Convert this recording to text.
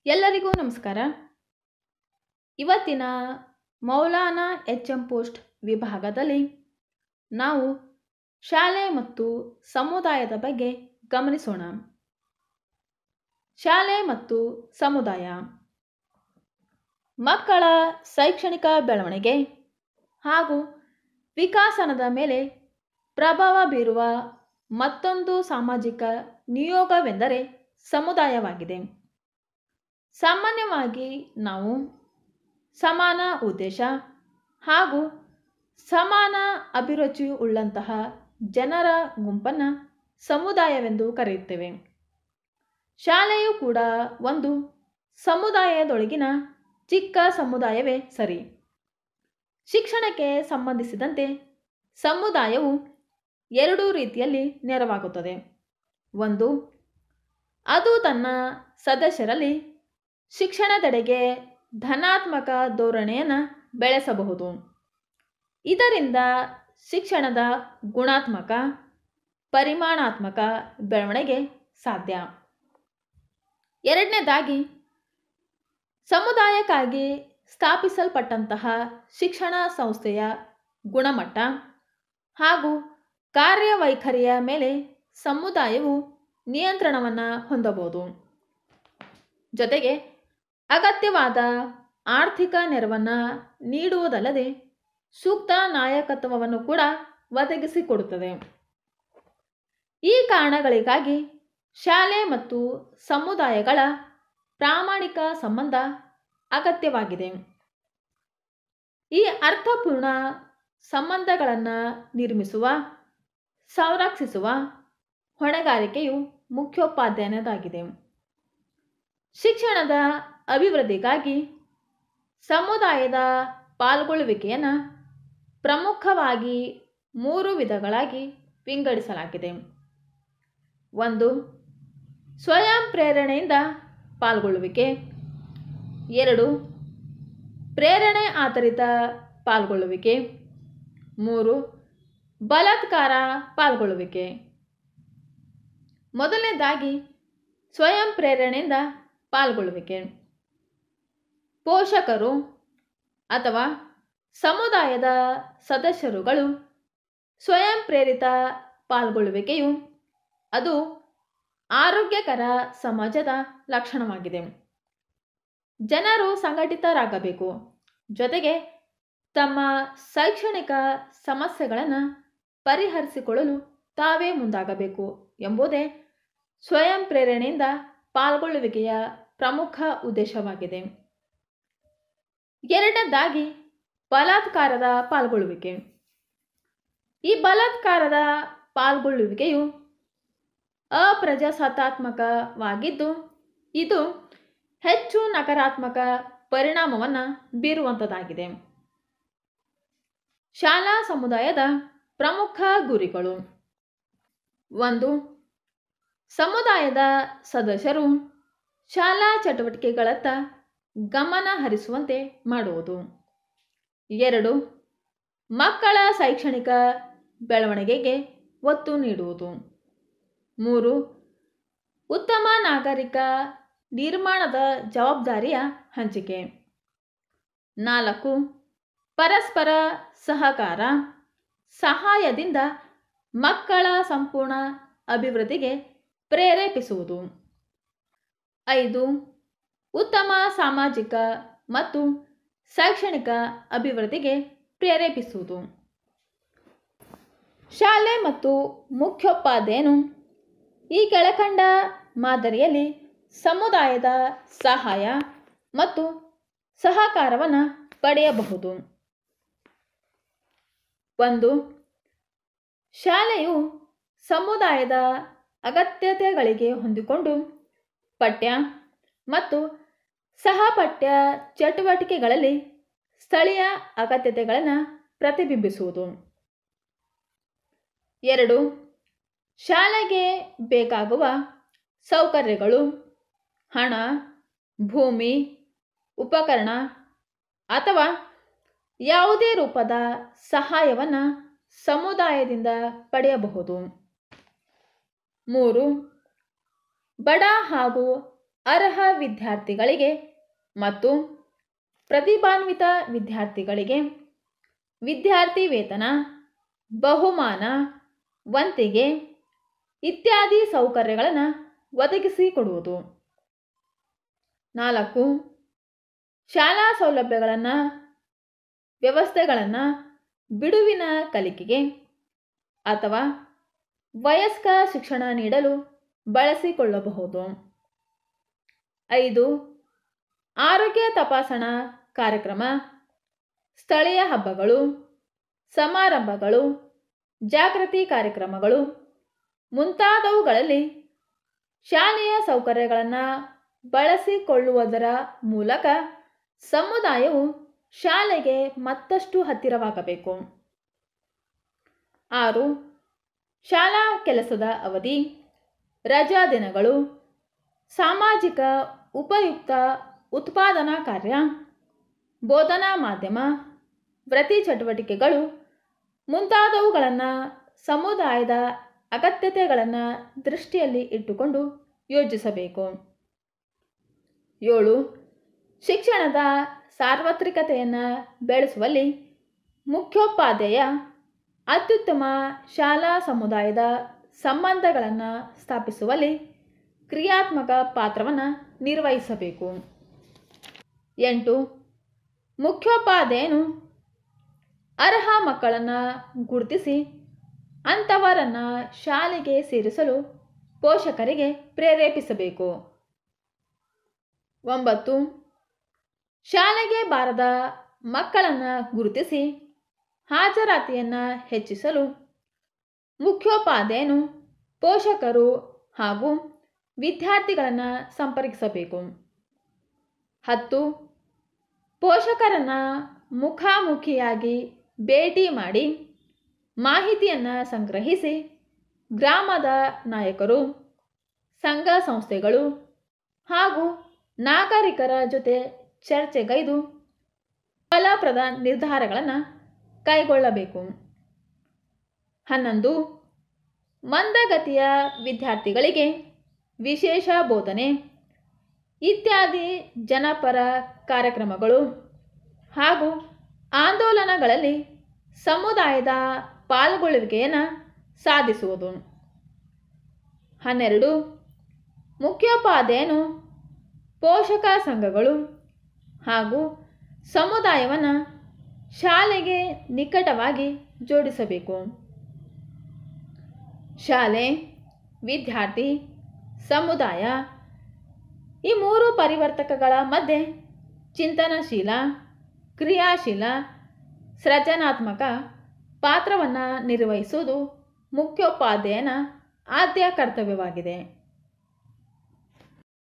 ಎಲ್ಲರಿಗೂ ನಮಸ್ಕಾರ ಇವತ್ತಿನ ಮೌಲಾನಾ ಎಚ್ ಎಂ ಪೋಸ್ಟ್ ವಿಭಾಗದಲ್ಲಿ ನಾವು ಶಾಲೆ ಮತ್ತು ಸಮುದಾಯದ ಬಗ್ಗೆ ಗಮನಿಸೋಣ ಶಾಲೆ ಮತ್ತು ಸಮುದಾಯ ಮಕ್ಕಳ ಶೈಕ್ಷಣಿಕ ಬೆಳವಣಿಗೆ ಹಾಗೂ ವಿಕಾಸನದ ಮೇಲೆ ಪ್ರಭಾವ ಬೀರುವ ಮತ್ತೊಂದು ಸಾಮಾಜಿಕ ನಿಯೋಗವೆಂದರೆ ಸಮುದಾಯವಾಗಿದೆ ಸಾಮಾನ್ಯವಾಗಿ ನಾವು ಸಮಾನ ಉದ್ದೇಶ ಹಾಗೂ ಸಮಾನ ಅಭಿರುಚಿ ಉಳ್ಳಂತಹ ಜನರ ಗುಂಪನ್ನು ಸಮುದಾಯವೆಂದು ಕರೆಯುತ್ತೇವೆ ಶಾಲೆಯು ಕೂಡ ಒಂದು ಸಮುದಾಯದೊಳಗಿನ ಚಿಕ್ಕ ಸಮುದಾಯವೇ ಸರಿ ಶಿಕ್ಷಣಕ್ಕೆ ಸಂಬಂಧಿಸಿದಂತೆ ಸಮುದಾಯವು ಎರಡು ರೀತಿಯಲ್ಲಿ ನೆರವಾಗುತ್ತದೆ ಒಂದು ಅದು ತನ್ನ ಸದಸ್ಯರಲ್ಲಿ ಶಿಕ್ಷಣದೆಡೆಗೆ ಧನಾತ್ಮಕ ಧೋರಣೆಯನ್ನು ಬೆಳೆಸಬಹುದು ಇದರಿಂದ ಶಿಕ್ಷಣದ ಗುಣಾತ್ಮಕ ಪರಿಮಾಣಾತ್ಮಕ ಬೆಳವಣಿಗೆ ಸಾಧ್ಯ ಎರಡನೇದಾಗಿ ಸಮುದಾಯಕ್ಕಾಗಿ ಸ್ಥಾಪಿಸಲ್ಪಟ್ಟಂತಹ ಶಿಕ್ಷಣ ಸಂಸ್ಥೆಯ ಗುಣಮಟ್ಟ ಹಾಗೂ ಕಾರ್ಯವೈಖರಿಯ ಮೇಲೆ ಸಮುದಾಯವು ನಿಯಂತ್ರಣವನ್ನು ಹೊಂದಬಹುದು ಜೊತೆಗೆ ಅಗತ್ಯವಾದ ಆರ್ಥಿಕ ನೆರವನ್ನು ನೀಡುವುದಲ್ಲದೆ ಸೂಕ್ತ ನಾಯಕತ್ವವನ್ನು ಕೂಡ ಒದಗಿಸಿಕೊಡುತ್ತದೆ ಈ ಕಾರಣಗಳಿಗಾಗಿ ಶಾಲೆ ಮತ್ತು ಸಮುದಾಯಗಳ ಪ್ರಾಮಾಣಿಕ ಸಂಬಂಧ ಅಗತ್ಯವಾಗಿದೆ ಈ ಅರ್ಥಪೂರ್ಣ ಸಂಬಂಧಗಳನ್ನು ನಿರ್ಮಿಸುವ ಸಂರಕ್ಷಿಸುವ ಹೊಣೆಗಾರಿಕೆಯು ಮುಖ್ಯೋಪಾಧ್ಯಾಯನದಾಗಿದೆ ಶಿಕ್ಷಣದ ಅಭಿವೃದ್ಧಿಗಾಗಿ ಸಮುದಾಯದ ಪಾಲ್ಗೊಳ್ಳುವಿಕೆಯನ್ನು ಪ್ರಮುಖವಾಗಿ ಮೂರು ವಿಧಗಳಾಗಿ ವಿಂಗಡಿಸಲಾಗಿದೆ ಒಂದು ಸ್ವಯಂ ಪ್ರೇರಣೆಯಿಂದ ಪಾಲ್ಗೊಳ್ಳುವಿಕೆ ಎರಡು ಪ್ರೇರಣೆ ಆಧಾರಿತ ಪಾಲ್ಗೊಳ್ಳುವಿಕೆ ಮೂರು ಬಲಾತ್ಕಾರ ಪಾಲ್ಗೊಳ್ಳುವಿಕೆ ಮೊದಲನೇದಾಗಿ ಸ್ವಯಂ ಪ್ರೇರಣೆಯಿಂದ ಪಾಲ್ಗೊಳ್ಳುವಿಕೆ ಪೋಷಕರು ಅಥವಾ ಸಮುದಾಯದ ಸದಸ್ಯರುಗಳು ಸ್ವಯಂ ಪ್ರೇರಿತ ಪಾಲ್ಗೊಳ್ಳುವಿಕೆಯು ಅದು ಆರೋಗ್ಯಕರ ಸಮಾಜದ ಲಕ್ಷಣವಾಗಿದೆ ಜನರು ಸಂಘಟಿತರಾಗಬೇಕು ಜೊತೆಗೆ ತಮ್ಮ ಶೈಕ್ಷಣಿಕ ಸಮಸ್ಯೆಗಳನ್ನು ಪರಿಹರಿಸಿಕೊಳ್ಳಲು ತಾವೇ ಮುಂದಾಗಬೇಕು ಎಂಬುದೇ ಸ್ವಯಂ ಪ್ರೇರಣೆಯಿಂದ ಪಾಲ್ಗೊಳ್ಳುವಿಕೆಯ ಪ್ರಮುಖ ಉದ್ದೇಶವಾಗಿದೆ ಎರಡನೇದಾಗಿ ಬಲಾತ್ಕಾರದ ಪಾಲ್ಗೊಳ್ಳುವಿಕೆ ಈ ಬಲಾತ್ಕಾರದ ಪಾಲ್ಗೊಳ್ಳುವಿಕೆಯು ಅಪ್ರಜಾಸತ್ತಾತ್ಮಕವಾಗಿದ್ದು ಇದು ಹೆಚ್ಚು ನಕಾರಾತ್ಮಕ ಪರಿಣಾಮವನ್ನು ಬೀರುವಂಥದ್ದಾಗಿದೆ ಶಾಲಾ ಸಮುದಾಯದ ಪ್ರಮುಖ ಗುರಿಗಳು ಒಂದು ಸಮುದಾಯದ ಸದಸ್ಯರು ಶಾಲಾ ಚಟುವಟಿಕೆಗಳತ್ತ ಗಮನ ಹರಿಸುವಂತೆ ಮಾಡುವುದು ಎರಡು ಮಕ್ಕಳ ಶೈಕ್ಷಣಿಕ ಬೆಳವಣಿಗೆಗೆ ಒತ್ತು ನೀಡುವುದು ಮೂರು ಉತ್ತಮ ನಾಗರಿಕ ನಿರ್ಮಾಣದ ಜವಾಬ್ದಾರಿಯ ಹಂಚಿಕೆ ನಾಲ್ಕು ಪರಸ್ಪರ ಸಹಕಾರ ಸಹಾಯದಿಂದ ಮಕ್ಕಳ ಸಂಪೂರ್ಣ ಅಭಿವೃದ್ಧಿಗೆ ಪ್ರೇರೇಪಿಸುವುದು ಐದು ಉತ್ತಮ ಸಾಮಾಜಿಕ ಮತ್ತು ಶೈಕ್ಷಣಿಕ ಅಭಿವೃದ್ಧಿಗೆ ಪ್ರೇರೇಪಿಸುವುದು ಶಾಲೆ ಮತ್ತು ಮುಖ್ಯೋಪಾಧ್ಯಾಯನು ಈ ಕೆಳಕಂಡ ಮಾದರಿಯಲ್ಲಿ ಸಮುದಾಯದ ಸಹಾಯ ಮತ್ತು ಸಹಕಾರವನ್ನು ಪಡೆಯಬಹುದು ಒಂದು ಶಾಲೆಯು ಸಮುದಾಯದ ಅಗತ್ಯತೆಗಳಿಗೆ ಹೊಂದಿಕೊಂಡು ಪಠ್ಯ ಮತ್ತು ಸಹಪಠ್ಯ ಚಟುವಟಿಕೆಗಳಲ್ಲಿ ಸ್ಥಳೀಯ ಅಗತ್ಯತೆಗಳನ್ನು ಪ್ರತಿಬಿಂಬಿಸುವುದು ಎರಡು ಶಾಲೆಗೆ ಬೇಕಾಗುವ ಸೌಕರ್ಯಗಳು ಹಣ ಭೂಮಿ ಉಪಕರಣ ಅಥವಾ ಯಾವುದೇ ರೂಪದ ಸಹಾಯವನ್ನು ಸಮುದಾಯದಿಂದ ಪಡೆಯಬಹುದು ಮೂರು ಬಡ ಹಾಗೂ ಅರ್ಹ ವಿದ್ಯಾರ್ಥಿಗಳಿಗೆ ಮತ್ತು ಪ್ರತಿಭಾನ್ವಿತ ವಿದ್ಯಾರ್ಥಿಗಳಿಗೆ ವಿದ್ಯಾರ್ಥಿ ವೇತನ ಬಹುಮಾನ ವಂತಿಗೆ ಇತ್ಯಾದಿ ಸೌಕರ್ಯಗಳನ್ನು ಒದಗಿಸಿಕೊಡುವುದು ನಾಲ್ಕು ಶಾಲಾ ಸೌಲಭ್ಯಗಳನ್ನು ವ್ಯವಸ್ಥೆಗಳನ್ನು ಬಿಡುವಿನ ಕಲಿಕೆಗೆ ಅಥವಾ ವಯಸ್ಕ ಶಿಕ್ಷಣ ನೀಡಲು ಬಳಸಿಕೊಳ್ಳಬಹುದು ಐದು ಆರೋಗ್ಯ ತಪಾಸಣಾ ಕಾರ್ಯಕ್ರಮ ಸ್ಥಳೀಯ ಹಬ್ಬಗಳು ಸಮಾರಂಭಗಳು ಜಾಗೃತಿ ಕಾರ್ಯಕ್ರಮಗಳು ಮುಂತಾದವುಗಳಲ್ಲಿ ಶಾಲೆಯ ಸೌಕರ್ಯಗಳನ್ನು ಬಳಸಿಕೊಳ್ಳುವುದರ ಮೂಲಕ ಸಮುದಾಯವು ಶಾಲೆಗೆ ಮತ್ತಷ್ಟು ಹತ್ತಿರವಾಗಬೇಕು ಆರು ಶಾಲಾ ಕೆಲಸದ ಅವಧಿ ರಜಾ ದಿನಗಳು ಸಾಮಾಜಿಕ ಉಪಯುಕ್ತ ಉತ್ಪಾದನಾ ಕಾರ್ಯ ಬೋಧನಾ ಮಾಧ್ಯಮ ವೃತ್ತಿ ಚಟುವಟಿಕೆಗಳು ಮುಂತಾದವುಗಳನ್ನು ಸಮುದಾಯದ ಅಗತ್ಯತೆಗಳನ್ನು ದೃಷ್ಟಿಯಲ್ಲಿ ಇಟ್ಟುಕೊಂಡು ಯೋಜಿಸಬೇಕು ಏಳು ಶಿಕ್ಷಣದ ಸಾರ್ವತ್ರಿಕತೆಯನ್ನು ಬೆಳೆಸುವಲ್ಲಿ ಮುಖ್ಯೋಪಾಧ್ಯಾಯ ಅತ್ಯುತ್ತಮ ಶಾಲಾ ಸಮುದಾಯದ ಸಂಬಂಧಗಳನ್ನು ಸ್ಥಾಪಿಸುವಲ್ಲಿ ಕ್ರಿಯಾತ್ಮಕ ಪಾತ್ರವನ್ನು ನಿರ್ವಹಿಸಬೇಕು ಎಂಟು ಮುಖ್ಯೋಪಾಧ್ಯಾಯನು ಅರ್ಹ ಮಕ್ಕಳನ್ನು ಗುರುತಿಸಿ ಅಂಥವರನ್ನು ಶಾಲೆಗೆ ಸೇರಿಸಲು ಪೋಷಕರಿಗೆ ಪ್ರೇರೇಪಿಸಬೇಕು ಒಂಬತ್ತು ಶಾಲೆಗೆ ಬಾರದ ಮಕ್ಕಳನ್ನು ಗುರುತಿಸಿ ಹಾಜರಾತಿಯನ್ನು ಹೆಚ್ಚಿಸಲು ಮುಖ್ಯೋಪಾಧ್ಯಾಯನು ಪೋಷಕರು ಹಾಗೂ ವಿದ್ಯಾರ್ಥಿಗಳನ್ನು ಸಂಪರ್ಕಿಸಬೇಕು ಹತ್ತು ಪೋಷಕರನ್ನು ಮುಖಾಮುಖಿಯಾಗಿ ಭೇಟಿ ಮಾಡಿ ಮಾಹಿತಿಯನ್ನು ಸಂಗ್ರಹಿಸಿ ಗ್ರಾಮದ ನಾಯಕರು ಸಂಘ ಸಂಸ್ಥೆಗಳು ಹಾಗೂ ನಾಗರಿಕರ ಜೊತೆ ಚರ್ಚೆಗೈದು ಫಲಪ್ರದ ನಿರ್ಧಾರಗಳನ್ನು ಕೈಗೊಳ್ಳಬೇಕು ಹನ್ನೊಂದು ಮಂದಗತಿಯ ವಿದ್ಯಾರ್ಥಿಗಳಿಗೆ ವಿಶೇಷ ಬೋಧನೆ ಇತ್ಯಾದಿ ಜನಪರ ಕಾರ್ಯಕ್ರಮಗಳು ಹಾಗೂ ಆಂದೋಲನಗಳಲ್ಲಿ ಸಮುದಾಯದ ಪಾಲ್ಗೊಳ್ಳುವಿಕೆಯನ್ನು ಸಾಧಿಸುವುದು ಹನ್ನೆರಡು ಮುಖ್ಯೋಪಾಧ್ಯಾಯನು ಪೋಷಕ ಸಂಘಗಳು ಹಾಗೂ ಸಮುದಾಯವನ್ನು ಶಾಲೆಗೆ ನಿಕಟವಾಗಿ ಜೋಡಿಸಬೇಕು ಶಾಲೆ ವಿದ್ಯಾರ್ಥಿ ಸಮುದಾಯ ಈ ಮೂರು ಪರಿವರ್ತಕಗಳ ಮಧ್ಯೆ ಚಿಂತನಶೀಲ ಕ್ರಿಯಾಶೀಲ ಸೃಜನಾತ್ಮಕ ಪಾತ್ರವನ್ನು ನಿರ್ವಹಿಸುವುದು ಮುಖ್ಯೋಪಾಧ್ಯಾಯನ ಆದ್ಯ ಕರ್ತವ್ಯವಾಗಿದೆ